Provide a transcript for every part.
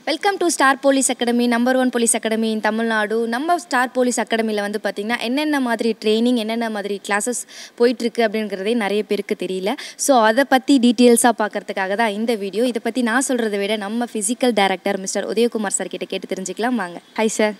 welcome to Star Police academy number one police academy in Tamil Nadu நம்ம Star police அகாடமியில் வந்து பார்த்திங்கன்னா என்னென்ன மாதிரி ட்ரைனிங் என்னென்ன மாதிரி கிளாஸஸ் போயிட்டுருக்கு அப்படிங்கிறதே நிறைய பேருக்கு தெரியல ஸோ அதை பற்றி டீட்டெயில்ஸாக பார்க்கறதுக்காக தான் இந்த வீடியோ இதை பற்றி நான் சொல்கிறத விட நம்ம physical director Mister Udayakumar sir கிட்ட கேட்டு தெரிஞ்சுக்கலாம் வாங்க ஹாய் சார்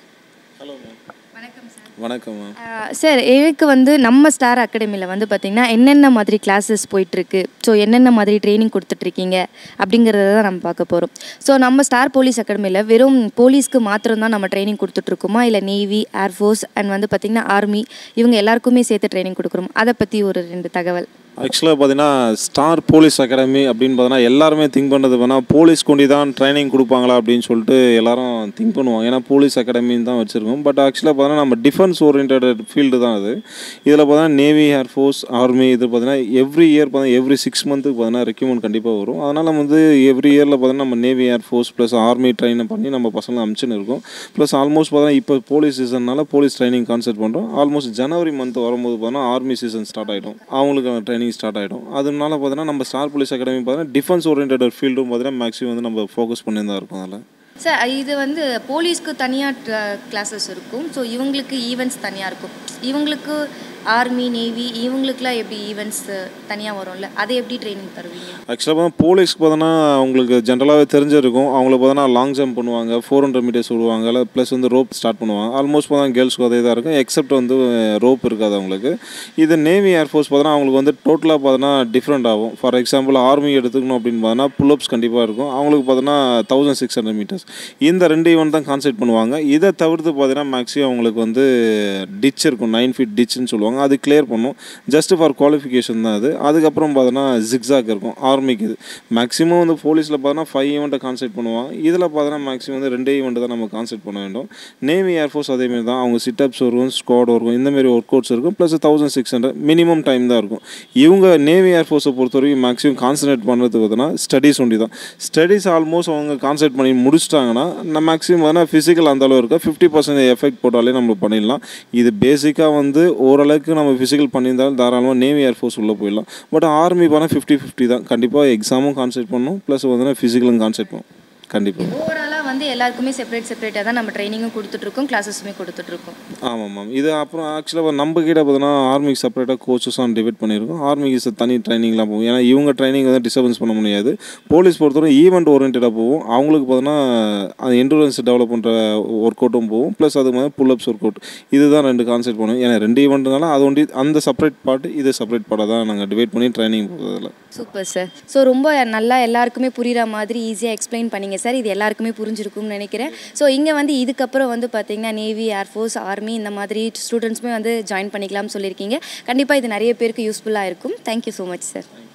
வணக்கம் மேம் சார் எனக்கு வந்து நம்ம ஸ்டார் அகாடமியில் வந்து பார்த்திங்கன்னா என்னென்ன மாதிரி கிளாஸஸ் போயிட்டுருக்கு ஸோ என்னென்ன மாதிரி ட்ரைனிங் கொடுத்துட்ருக்கீங்க அப்படிங்கிறத தான் நம்ம பார்க்க போகிறோம் ஸோ நம்ம ஸ்டார் போலீஸ் அகாடமியில் வெறும் போலீஸ்க்கு மாத்திரம் தான் நம்ம ட்ரைனிங் கொடுத்துட்ருக்கோமா இல்லை நேவி ஏர்ஃபோர்ஸ் அண்ட் வந்து பார்த்திங்கன்னா ஆர்மி இவங்க எல்லாருக்குமே சேர்த்து ட்ரைனிங் கொடுக்குறோம் அதை பற்றி ஒரு ரெண்டு தகவல் ஆக்சுவலாக பார்த்தீங்கன்னா ஸ்டார் போலீஸ் அகாடமி அப்படின்னு பார்த்தீங்கன்னா எல்லாருமே திங்க் பண்ணுறது வேணா போலீஸ் கொண்டு தான் ட்ரைனிங் கொடுப்பாங்களா அப்படின்னு சொல்லிட்டு எல்லாரும் திங்க் பண்ணுவாங்க ஏன்னா போலீஸ் அகாடமின்னு தான் வச்சுருக்கோம் பட் ஆக்சுவலாக பார்த்தீங்கன்னா நம்ம டிஃபென்ஸ் ஓரியன்ட் ஃபீல்டு தான் அது இதில் பார்த்தீங்கன்னா நேவி ஏர்ஃபோர்ஸ் ஆர்மி இது பார்த்தீங்கன்னா எவ்ரி இயர் பார்த்தீங்கன்னா எவ்ரி சிக்ஸ் மந்த்துக்கு பார்த்தீங்கன்னா ரெக்யூமெண்ட் கண்டிப்பாக வரும் அதனால் நம்ம வந்து எவ்ரி இயரில் பார்த்தீங்கன்னா நம்ம navy air force plus army train பண்ணி நம்ம பசங்களை அனுப்பிச்சுன்னு இருக்கோம் ப்ளஸ் ஆல்மோஸ்ட் பார்த்தீங்கன்னா இப்போ போலீஸ் சீசன்னால போலீஸ் ட்ரைனிங் கான்செப்ட் பண்ணுறோம் ஆல்மோஸ்ட் ஜனவரி மந்த் வரும்போது பார்த்தீங்கன்னா ஆர்மி சீசன் ஸ்டார்ட் ஆகிடும் அவங்களுக்கு ட்ரைனிங் ஸ்டார்ட் ஆகிடும் அதனால பார்த்தீங்கன்னா நம்ம ஸ்டார் போலீஸ் அகாடமி பார்த்தீங்கன்னா டிஃபென்ஸ் ஓரியன்ட் ஃபீல்டும் பார்த்தீங்கன்னா மேக்ஸிமம் வந்து நம்ம ஃபோக்கஸ் பண்ணி தான் இருக்கும் அதில் சார் இது வந்து போலீஸ்க்கு தனியாக கிளாஸஸ் இருக்கும் ஸோ இவங்களுக்கு ஈவெண்ட்ஸ் தனியாக இருக்கும் இவங்களுக்கு ஆர்மி நேவி இவங்களுக்குலாம் எப்படி ஈவெண்ட்ஸ் தனியாக வரும்ல அதை எப்படி ட்ரைனிங் தருவீங்க ஆக்சுவலாக பார்த்தா போலீஸ்க்கு பார்த்தோன்னா அவங்களுக்கு ஜென்ரலாகவே தெரிஞ்சிருக்கும் அவங்களுக்கு பார்த்தோன்னா லாங் ஜம்ப் பண்ணுவாங்க ஃபோர் ஹண்ட்ரட் மீட்டர்ஸ் விடுவாங்க ப்ளஸ் வந்து ரோப் ஸ்டார்ட் பண்ணுவாங்க ஆல்மோஸ்ட் பார்த்தா கேர்ள்ஸ்க்கு அதே தான் இருக்கும் எக்ஸப்ட் வந்து ரோப் இருக்காது அவங்களுக்கு இது நேவி ஏர்ஃபோர்ஸ் பார்த்தோன்னா அவங்களுக்கு வந்து டோட்டலாக பார்த்தோன்னா டிஃப்ரெண்ட் ஆகும் ஃபார் எக்ஸாம்பிள் ஆர்மி எடுத்துக்கணும் அப்படின்னு பார்த்தோன்னா புல்லப்ஸ் கண்டிப்பாக இருக்கும் அவங்களுக்கு பார்த்தோன்னா தௌசண்ட் சிக்ஸ் ஹண்ட்ரட் மீட்டர்ஸ் இந்த ரெண்டு ஈவெண்ட் தான் கான்செப்ட் பண்ணுவாங்க இதை தவிர்த்து பார்த்தீங்கன்னா மேக்ஸிமம் அவங்களுக்கு வந்து டிச் இருக்கும் நைன் ஃபீட் டிச்சுன்னு சொல்லுவாங்க அது கிளியர் பண்ணும் ஜஸ்ட் ஃபார் குவாலிஃபிகேஷன் தான் அது அதுக்கப்புறம் பார்த்தோன்னா ஜிக்ஸாக் இருக்கும் ஆர்மிக்கு இது மேக்ஸிமம் வந்து போலீஸில் பார்த்தோன்னா ஃபைவ் ஈவெண்ட்டை கான்செப்ட் பண்ணுவாங்க இதில் பார்த்தோன்னா மேக்ஸிமம் வந்து ரெண்டே ஈவெண்ட் தான் நம்ம கான்செப்ட் பண்ண வேண்டும் நேவி ஏர்ஃபோர்ஸ் அதேமாரி தான் அவங்க சிட்டப்ஸ் இருக்கும் ஸ்குவாட் இருக்கும் இந்தமாரி ஒர்க் அவுட்ஸ் இருக்கும் plus thousand six hundred minimum time தான் இருக்கும் இவங்க நேவி ஏர்ஃபோர்ஸை பொறுத்த வரைக்கும் மேக்ஸிமம் கான்சன்ட்ரேட் பண்ணுறது பார்த்தோன்னா ஸ்டடீஸ் ஒண்டி தான் ஸ்டடீஸ் ஆல்மோஸ்ட் அவங்க கான்சன்ட்ரேட் பண்ணி முடிச்சிட்டாங்கன்னா நம்ம மேக்ஸிமம் பார்த்தா ஃபிசிக்கல் அந்த அளவு இருக்கா ஃபிஃப்டி பர்சன்ட் எஃபெக்ட் போட்டாலே நம்ம பண்ணிடலாம் இது பேசிக்காக வந்து ஓரளவுக்கு நம்ம ஃபிசிக்கல் பண்ணியிருந்தாலும் தாராளமாக நேவி ஏர்ஃபோர்ஸ் உள்ளே போயிடலாம் பட் ஆர்மி பார்த்தா ஃபிஃப்டி ஃபிஃப்டி தான் கண்டிப்பாக எக்ஸாமும் கான்சென்ட் பண்ணணும் ப்ளஸ் வந்து ஃபிசிக்கலும் கான்சென்ட் பண்ணணும் கண்டிப்பாக ஓவராலாக வந்து எல்லாருக்குமே செப்பரேட் செப்பரேட்டாக தான் நம்ம ட்ரைனிங்கும் கொடுத்துட்ருக்கோம் கிளாஸஸுமே கொடுத்துட்ருக்கோம் ஆமாம் மேம் இது அப்புறம் ஆக்சுவலாக நம்ம கிட்ட பார்த்தீங்கன்னா ஆர்மிக்கு செப்பரேட்டாக கோச்சஸும் டிவைட் பண்ணியிருக்கோம் ஆர்மிக்கு தனி ட்ரைனிங்லாம் போகும் ஏன்னா இவங்க ட்ரைனிங் வந்து டிஸ்டர்பன்ஸ் பண்ண முடியாது போலீஸ் பொறுத்தவரை ஈவெண்ட் ஓரியன்டாக போகும் அவங்களுக்கு பார்த்தோன்னா அந்த என்டூரன்ஸ் டெவலப் பண்ணுற ஒர்க் அவுட்டும் போகும் ப்ளஸ் அது மாதிரி புல்லப்ஸ் ஒர்க் அவுட் இதுதான் ரெண்டு கான்செப்ட் பண்ணுவோம் ஏன்னா ரெண்டு ஈவெண்ட்னால அது ஒண்டி அந்த செப்பரேட் பார்ட் இது செப்பரேட் பார்ட்டாக தான் நாங்கள் டிவைட் பண்ணி ட்ரைனிங் போகிறதில்ல சூப்பர் சார் ஸோ ரொம்ப நல்லா எல்லாருக்குமே புரிகிற மாதிரி ஈஸியாக எக்ஸ்பிளைன் பண்ணீங்க சார் இது எல்லாருக்குமே புரிஞ்சிருக்கும்னு நினைக்கிறேன் ஸோ இங்கே வந்து இதுக்கப்புறம் வந்து பார்த்தீங்கன்னா நேவி ஏர்ஃபோர்ஸ் ஆர்மி இந்த மாதிரி ஸ்டூடெண்ட்ஸுமே வந்து ஜாயின் பண்ணிக்கலாம்னு சொல்லியிருக்கீங்க கண்டிப்பாக இது நிறைய பேருக்கு யூஸ்ஃபுல்லாக இருக்கும் தேங்க்யூ ஸோ மச் சார்